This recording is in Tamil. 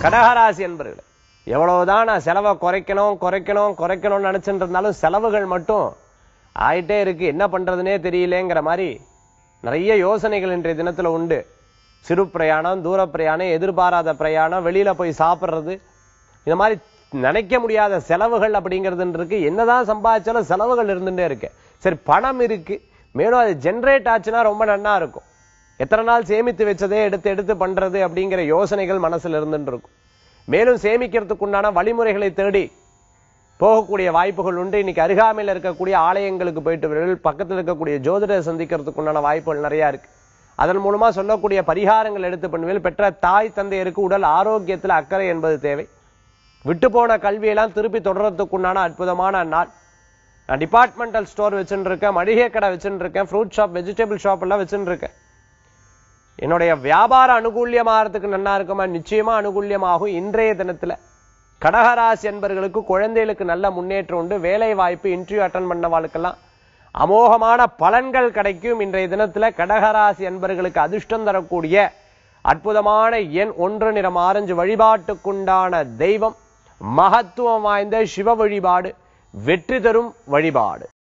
கடகராசி என்பர்கள் எவ்வளவுதான் நான் செலவை குறைக்கணும் குறைக்கணும் குறைக்கணும்னு நினைச்சுட்டு இருந்தாலும் செலவுகள் மட்டும் ஆயிட்டே இருக்கு என்ன பண்றதுனே தெரியலேங்கிற மாதிரி நிறைய யோசனைகள் இன்றைய தினத்துல உண்டு சிறு பிரயாணம் தூர பிரயாணம் எதிர்பாராத பிரயாணம் வெளியில போய் சாப்பிடுறது இந்த மாதிரி நினைக்க முடியாத செலவுகள் அப்படிங்கிறது இருக்கு என்னதான் சம்பாதிச்சாலும் செலவுகள் இருந்துட்டே இருக்கு சரி பணம் இருக்கு மேலும் அது ஜென்ரேட் ஆச்சுன்னா ரொம்ப நன்னா இருக்கும் எத்தனை நாள் சேமித்து வச்சதே எடுத்து எடுத்து பண்றது அப்படிங்கிற யோசனைகள் மனசுல இருந்துட்டு இருக்கும் மேலும் சேமிக்கிறதுக்கு உண்டான வழிமுறைகளை தேடி போகக்கூடிய வாய்ப்புகள் உண்டு இன்னைக்கு அருகாமையில் இருக்கக்கூடிய ஆலயங்களுக்கு போயிட்டு வருவீர்கள் பக்கத்தில் இருக்கக்கூடிய ஜோதிடரை சந்திக்கிறதுக்கு உண்டான வாய்ப்புகள் நிறைய இருக்கு அதன் மூலமா சொல்லக்கூடிய பரிகாரங்கள் எடுத்து பண்ணுவீர்கள் பெற்ற தாய் தந்தையருக்கு உடல் ஆரோக்கியத்தில் அக்கறை என்பது தேவை விட்டு போன கல்வியெல்லாம் திருப்பி தொடர்றதுக்கு உண்டான அற்புதமான நாள் நான் டிபார்ட்மெண்டல் ஸ்டோர் வச்சுட்டு இருக்கேன் மளிகை கடை வச்சுட்டு இருக்கேன் ஃப்ரூட் ஷாப் வெஜிடபிள் ஷாப் எல்லாம் வச்சுட்டு இருக்கேன் என்னுடைய வியாபாரம் அனுகூல்யமாகறதுக்கு நன்னா இருக்குமா நிச்சயமா அனுகூல்யமாகும் இன்றைய தினத்துல கடகராசி என்பர்களுக்கு குழந்தைகளுக்கு நல்ல முன்னேற்றம் உண்டு வேலை வாய்ப்பு இன்டர்வியூ அட்டன் பண்ணவாளுக்கெல்லாம் அமோகமான பலன்கள் கிடைக்கும் இன்றைய தினத்துல கடகராசி என்பர்களுக்கு அதிர்ஷ்டம் தரக்கூடிய அற்புதமான எண் ஒன்று நிறம் ஆரஞ்சு வழிபாட்டுக்குண்டான தெய்வம் மகத்துவம் வாய்ந்த சிவ வழிபாடு வெற்றி தரும் வழிபாடு